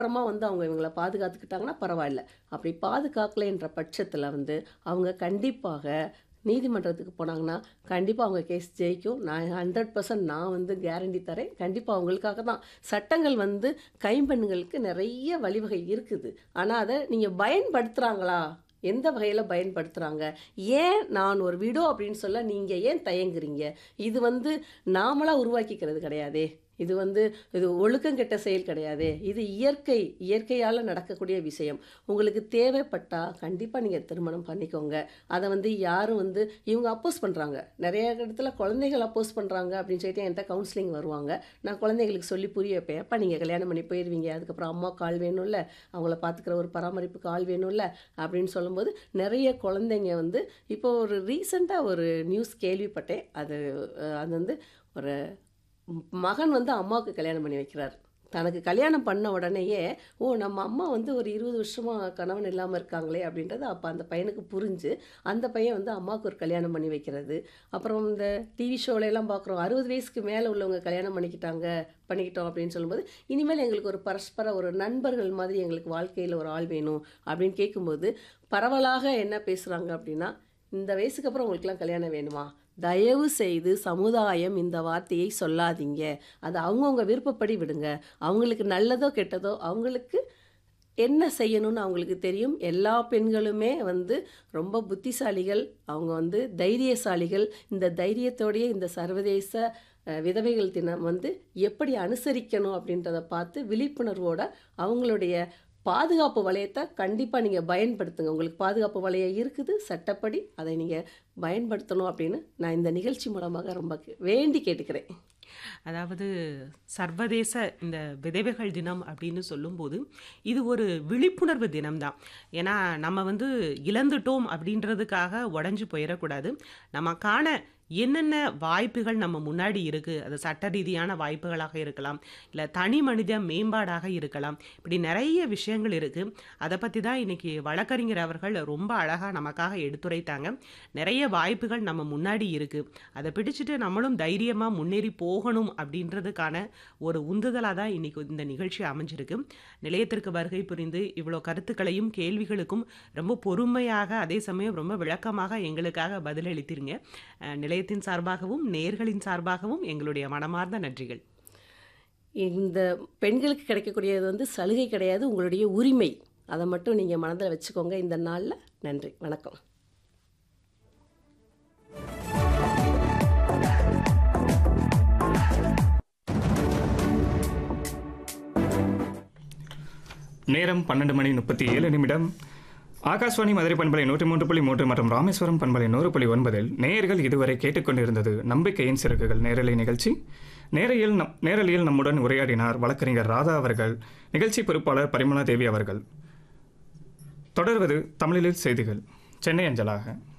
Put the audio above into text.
அப்புறமா வந்து அவங்க இவங்கள பாதுகாத்துக்கிட்டாங்கன்னா பரவாயில்ல. அப்படி பாதுகாக்கலைன்ற பட்சத்தில வந்து, அவங்க கண்டிப்பாக நீதிமன்றத்துக்கு போனாங்கன்னா, கண்டிப்பா அவங்க கேஸ் ஜெயிக்கும். நான் 100% நான் வந்து கேரண்டி தரேன். கண்டிப்பா அவங்களுக்காக தான். சட்டங்கள் வந்து கைம்பெண்களுக்கு நெறைய வழிவகை இருக்குது. ஆனா, அத நீங்க பயன்படுத்துறாங்களா? எந்த வகையில பயன்படுத்துறாங்க? ஏன் நான் ஒரு விடோ அப்படின்னு சொல்ல நீங்க ஏன் தயங்குறீங்க? இது வந்து நாமளா உருவாக்கிக்கிறது கிடையாதே! இது வந்து இது ஒழுக்கங்கெட்ட செயல் கிடையாதே! இது இயற்கை இயற்கையால நடக்கக்கூடிய விஷயம். உங்களுக்கு தேவைப்பட்டா கண்டிப்பா நீங்க திருமணம் பண்ணிக்கோங்க. அத வந்து யாரும் வந்து இவங்க அப்போஸ் பண்றாங்க. நெறைய இடத்துல குழந்தைகள் அப்போஸ் பண்றாங்க அப்படின்னு சொல்லிட்டு என்ட்ட கவுன்சிலிங் வருவாங்க. நான் குழந்தைகளுக்கு சொல்லி புரிய வைப்பேன். "எப்பா நீங்க கல்யாணம் பண்ணி போயிருவீங்க. அதுக்கப்புறம் அம்மாவுக்கு ஆள் வேணும்ல. அவங்கள பார்த்துக்கிற ஒரு பராமரிப்புக்கு ஆள் வேணும்ல." அப்படின்னு சொல்லும்போது, நெறைய குழந்தைங்க வந்து இப்போ ஒரு ரீசென்ட்டா ஒரு நியூஸ் கேள்விப்பட்டேன். அது அ அது வந்து ஒரு ம் மகன் வந்து அம்மாவுக்கு கல்யாணம் பண்ணி வைக்கிறாரு. தனக்கு கல்யாணம் பண்ண உடனேயே, "ஓ! நம்ம அம்மா வந்து ஒரு 20 வருஷமா கணவன் இல்லாம இருக்காங்களே!" அப்படின்றது அப்ப அந்த பையனுக்கு புரிஞ்சு, அந்த பையன் வந்து அம்மாவுக்கு ஒரு கல்யாணம் பண்ணி வைக்கிறது. அப்புறம் இந்த டிவி ஷோலலாம் பார்க்குறோம். 60 வயசுக்கு மேல உள்ளவங்க கல்யாணம் பண்ணிக்கிட்டாங்க பண்ணிக்கிட்டோம் அப்படின்னு சொல்லும்போது, "இனிமேல் எங்களுக்கு ஒரு பரஸ்பர ஒரு நண்பர்கள் மாதிரி எங்களுக்கு வாழ்க்கையில ஒரு ஆள் வேணும்." அப்படின்னு கேட்கும்போது, பரவலாக என்ன பேசுறாங்க அப்படின்னா, "இந்த வயசுக்கு அப்புறம் உங்களுக்கெல்லாம் கல்யாணம் வேணுமா? தயவு செய்து சமுதாயம் இந்த வார்த்தையை சொல்லாதீங்க. அது அவங்கவங்க விருப்பப்படி விடுங்க. அவங்களுக்கு நல்லதோ, கெட்டதோ அவங்களுக்கு என்ன செய்யணும்னு அவங்களுக்கு தெரியும். எல்லா பெண்களுமே வந்து ரொம்ப புத்திசாலிகள். அவங்க வந்து தைரியசாலிகள். இந்த தைரியத்தோடயே இந்த சர்வதேச அ விதவைகள் தினம் வந்து எப்படி அனுசரிக்கணும் அப்படின்றத பார்த்து விழிப்புணர்வோட அவங்களுடைய பாதுகாப்பு வளையத்த கண்டிப்பா நீங்க பயன்படுத்துங்க. உங்களுக்கு பாதுகாப்பு வளையம் இருக்குது. சட்டப்படி அதை நீங்க பயன்படுத்தணும்." அப்படின்னு நான் இந்த நிகழ்ச்சி மூலமாக ரொம்ப கே வேண்டி கேட்டுக்கிறேன். அதாவது சர்வதேச இந்த விதவைகள் தினம் அப்படின்னு சொல்லும்போது, இது ஒரு விழிப்புணர்வு தினம் தான். ஏன்னா, நம்ம வந்து இழந்துட்டோம் அப்படின்றதுக்காக உடைஞ்சு போயிறக்கூடாது. நமக்கான என்னென்ன வாய்ப்புகள் நம்ம முன்னாடி இருக்கு. அது சட்ட ரீதியான வாய்ப்புகளாக இருக்கலாம். இல்ல தனி மனித மேம்பாடாக இருக்கலாம். இப்படி நெறைய விஷயங்கள் இருக்கு. அத பத்தி தான் இன்னைக்கு வழக்கறிஞர் அவர்கள் ரொம்ப அழகா நமக்காக எடுத்துரைத்தாங்க. நெறைய வாய்ப்புகள் நம்ம முன்னாடி இருக்கு. அத பிடிச்சுட்டு நம்மளும் தைரியமா முன்னேறி போகணும் அப்படின்றதுக்கான ஒரு உந்துதலா தான் இன்னைக்கு இந்த நிகழ்ச்சி அமைஞ்சிருக்கு. நிலையத்திற்கு வருகை புரிந்து இவ்வளோ கருத்துக்களையும், கேள்விகளுக்கும் ரொம்ப பொறுமையாக, அதே சமயம் ரொம்ப விளக்கமாக எங்களுக்காக பதிலளித்தீங்க. அ நிலையத்தின் சார்பாகவும், நேயர்களின் சார்பாகவும் எங்களுடைய மனமார்ந்த நன்றிகள். இந்த பெண்களுக்கு கிடைக்கக்கூடியது வந்து சலுகை கிடையாது. உங்களுடைய உரிமை. அத மட்டும் நீங்க மனதில வச்சுக்கோங்க இந்த நாள்ல. நன்றி. வணக்கம். நேரம் 12 மணி 37 நிமிடம். ஆகாஷ்வாணி மதுரை பண்பலை 103.3 மற்றும் ராமேஸ்வரம் பண்பலை 100.9 நேயர்கள் இதுவரை கேட்டுக்கொண்டிருந்தது நம்பிக்கையின் சிறகுகள் நேரலை நிகழ்ச்சி. நேரையில் நம் நேரலையில் நம்முடன் உரையாடினார் வழக்கறிஞர் ராதா அவர்கள். நிகழ்ச்சி பொறுப்பாளர் பரிமளா தேவி அவர்கள். தொடர்வது தமிழில் செய்திகள். சென்னை அஞ்சலாக.